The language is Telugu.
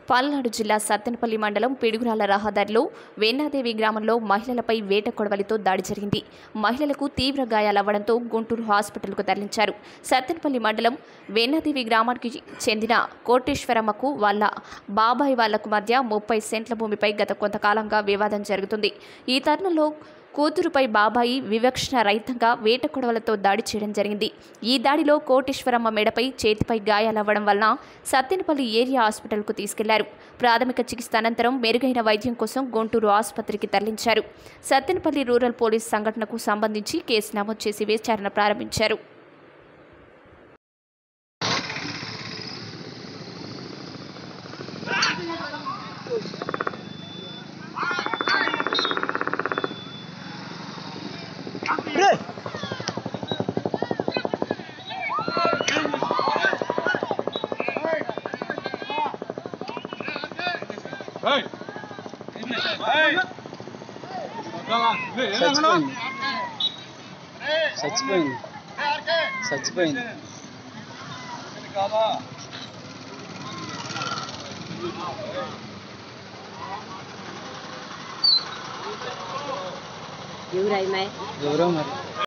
పల్నాడు జిల్లా సత్తెనపల్లి మండలం పిడుగురాల రహదారిలో వేన్నాదేవి గ్రామంలో మహిళలపై వేట కొడవలితో దాడి జరిగింది మహిళలకు తీవ్ర గాయాలవ్వడంతో గుంటూరు హాస్పిటల్కు తరలించారు సత్తెనపల్లి మండలం వేన్నాదేవి గ్రామానికి చెందిన కోటేశ్వరమ్మకు వాళ్ళ బాబాయ్ వాళ్లకు మధ్య ముప్పై సెంట్ల భూమిపై గత కొంతకాలంగా వివాదం జరుగుతుంది ఈ తరుణంలో కూతురుపై బాబాయి వివక్షణ రహితంగా వేట కొడవలతో దాడి చేయడం జరిగింది ఈ దాడిలో కోటేశ్వరమ్మ మెడపై చేతిపై గాయాలవ్వడం వలన సత్తెనపల్లి ఏరియా హాస్పిటల్కు తీసుకెళ్లారు ప్రాథమిక చికిత్స అనంతరం మెరుగైన వైద్యం కోసం గుంటూరు ఆసుపత్రికి తరలించారు సత్తెనపల్లి రూరల్ పోలీస్ సంఘటనకు సంబంధించి కేసు నమోదు చేసి విచారణ ప్రారంభించారు చచ్చిపోయింది చచ్చిపోయింది చచ్చిపోయింది ఎవరు అమ్మాయి ఎవరో మరి